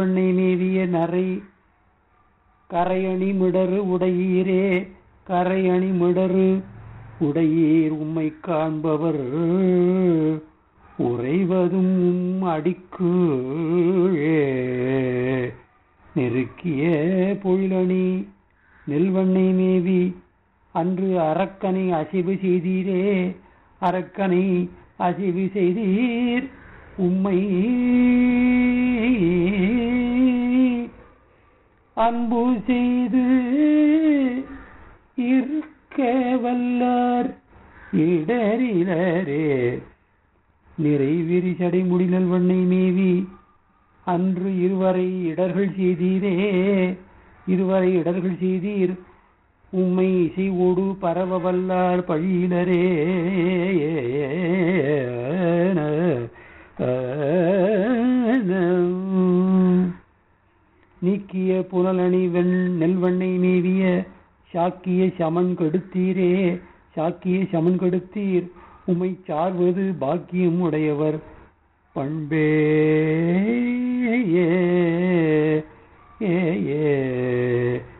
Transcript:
பெண்ணை மேவிய நரை கரையணி மிடறு உடையீரே கரையணி மிடறு உடையீர் உம்மை காண்பவர் உறைவதும் உம் அடிக்கு நெருக்கிய பொழிலணி நெல்வண்ணை மேவி அன்று அரக்கனை அசைவு செய்தீரே அரக்கனை அசைவு செய்தீர் உம்மை அன்பு செய்து இருக்க வல்லார் இடரிலரே நிறைவிரி சடை முடிநல் வண்ணை மேவி அன்று இருவரை இடர்கள் செய்தீரே இருவரை இடர்கள் செய்தீர் உம்மை இசைவோடு பரவ வல்லார் பழியிலரே நீக்கிய புனலணி வெண் நெல்வண்ணை மேவிய சாக்கிய சமன் கெடுத்தீரே சாக்கிய சமன் கெடுத்தீர் உம்மை சார்வது பாக்கியம் உடையவர் பண்பே